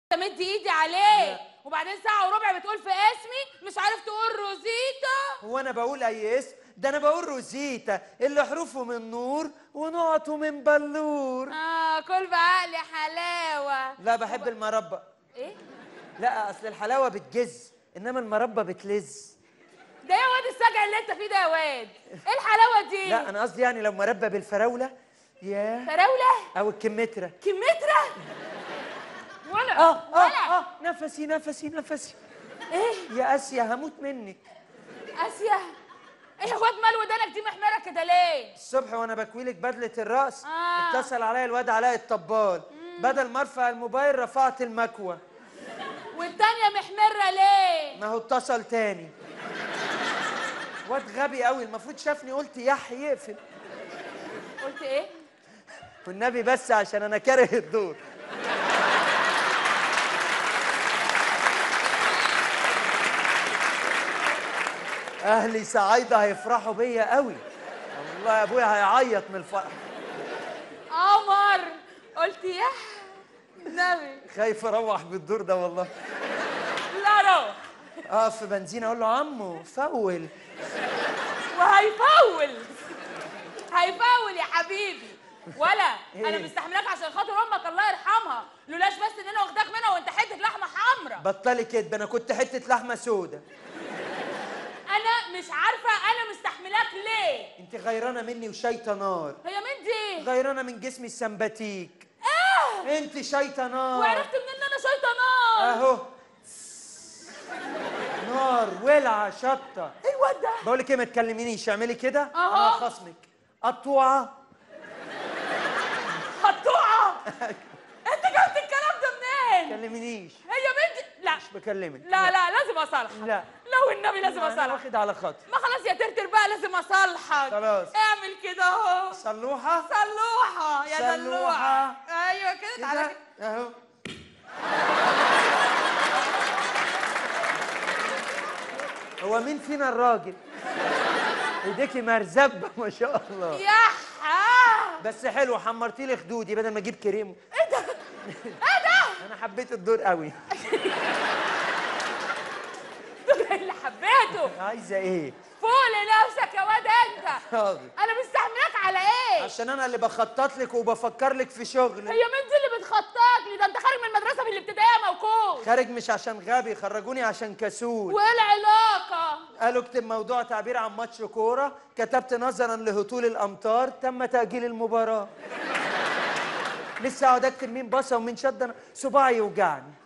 مدي ايدي عليه وبعدين ساعة وربع بتقول في اسمي مش عارف تقول روزيتا هو انا بقول اي اسم ده انا بقول روزيتا اللي حروفه من نور ونقطه من بلور اه كل بعقل حلاوة لا بحب المربى ايه؟ لا اصل الحلاوه بتجز انما المربى بتلز ده يا واد السجع اللي انت فيه ده يا واد ايه الحلاوة دي؟ لا انا قصدي يعني لو مربى بالفراوله ياه فراولة؟ او الكمثرى كمثرى؟ ولا اه ولا اه اه نفسي نفسي نفسي ايه؟ يا اسيا هموت منك اسيا ايه يا واد مال ودانك دي محمرة كده ليه؟ الصبح وانا بكويلك بدله الراس آه. اتصل عليا الواد علاء الطبال بدل ما ارفع الموبايل رفعت المكوى والتانية محمرة ليه؟ ما هو اتصل تاني واد غبي قوي المفروض شافني قلت يح يقفل قلت ايه؟ والنبي بس عشان انا كاره الدور اهلي سعايده هيفرحوا بيا قوي والله ابويا هيعيط من الفرح قمر قلت يا نبي خايف اروح بالدور ده والله لا روح اقف في بنزين اقول له عمو فول وهيفول هيفول يا حبيبي ولا انا إيه؟ مستحملاك عشان خاطر امك الله يرحمها لولاش بس ان انا واخداك منها وانت حته لحمه حمراء بطلي كدب انا كنت حته لحمه سودا انا مش عارفه انا مستحملاك ليه انت غيرانه مني وشايطه نار هي مين دي غيرانه من جسمي السمباتيك اه انت شايطه نار وعرفت منين ان انا شايطه نار اهو نار ولعه شطه ايه الواد ده بقول لك ايه ما تكلمينيش اعملي كده أهو. انا خصمك قطوعه قطوعه انت جبت الكلام ده ما منين تكلمينيش هي مين دي لا مش بكلمك لا لا لازم اصالحك لا. لو النبي لازم انا اصالحك واخد على خاطر ما خلاص يا ترتر بقى لازم اصالحك خلاص. اعمل كده اهو صلوحه صلوحه يا صلوحة. دلوعه ايوه كده تعالى كده كده. اهو هو مين فينا الراجل ايديكي مرزبه ما شاء الله يا حا بس حلو حمرتي لي خدودي بدل ما اجيب كريم ايه ده ايه ده انا حبيت الدور قوي ده اللي حبيته عايزه ايه فوق لنفسك يا واد انت حاضر انا مستحملاك على ايه عشان انا اللي بخطط لك وبفكر لك في شغل هي مين دي اللي بتخطط لي ده انت خارج من المدرسه في الابتدائيه موقوف خارج مش عشان غبي خرجوني عشان كسول وايه العلاقه قالوا اكتب موضوع تعبير عن ماتش كوره كتبت نظرا لهطول الامطار تم تاجيل المباراه لسه اقعد اكتب مين بصه ومين شد أنا صباعي يوجعني